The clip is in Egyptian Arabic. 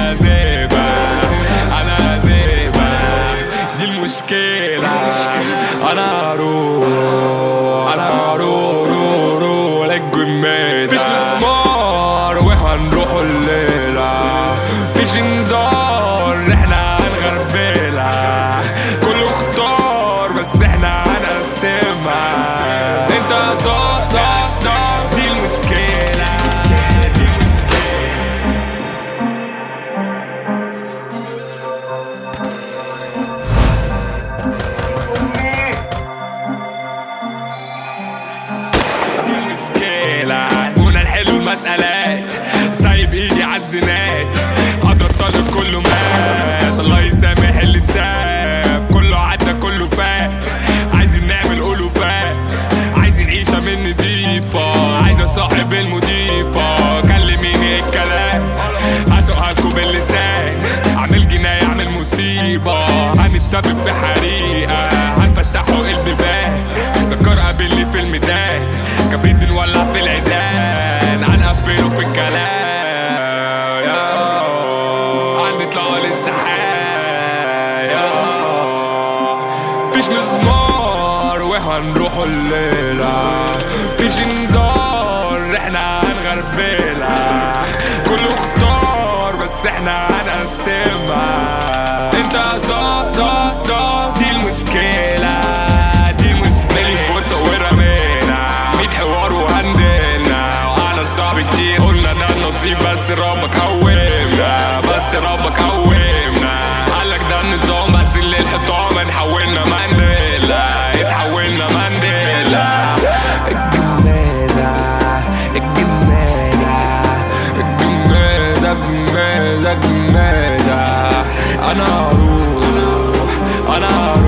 انا زيبة انا زيبة دي المشكلة انا روح انا روح روح روح للجميزة مفيش مسمار وهنروحوا الليلة مفيش انذار احنا هنغربلها كله اختار بس احنا هنقسمها انت ضاع ضاع ضاع دي المشكلة دي المشكلة دي مشكلة زبونة الحلو المسألات سايب ايدي عالزنات حضر طالب كله مات الله يسامح اللي ساب كله عدى كله فات عايزين نعمل ألوفات عايزين عيشة من نضيفة عايز اصاحب المضيفة كلميني الكلام هسوقها لكم باللسان اعمل جناية اعمل مصيبة هنتسبب في حريقة هنفتحوا البيبان دكار قابلني في الميدان كبريت بنولع في العيدان هنقفله في الكلام يا هنطلع للسحاب يا فيش مسمار وهنروحوا الليلة فيش انذار احنا هنغربلها كله اختار بس احنا هنقسمها انت ضا ضا ضا دي المشكلة دي المشكلة لي فرصة ورمينا ميت حوار وهندلنا وعلى صعب كتير قلنا ده النصيب بس ربك قومنا بس ربك قومنا قالك ده النظام بس اللي الحيطان اتحولنا مانديلا اتحولنا مانديلا الجمازة الجمازة الجمازة الجمازة الجمازة أنا أروح أنا أروح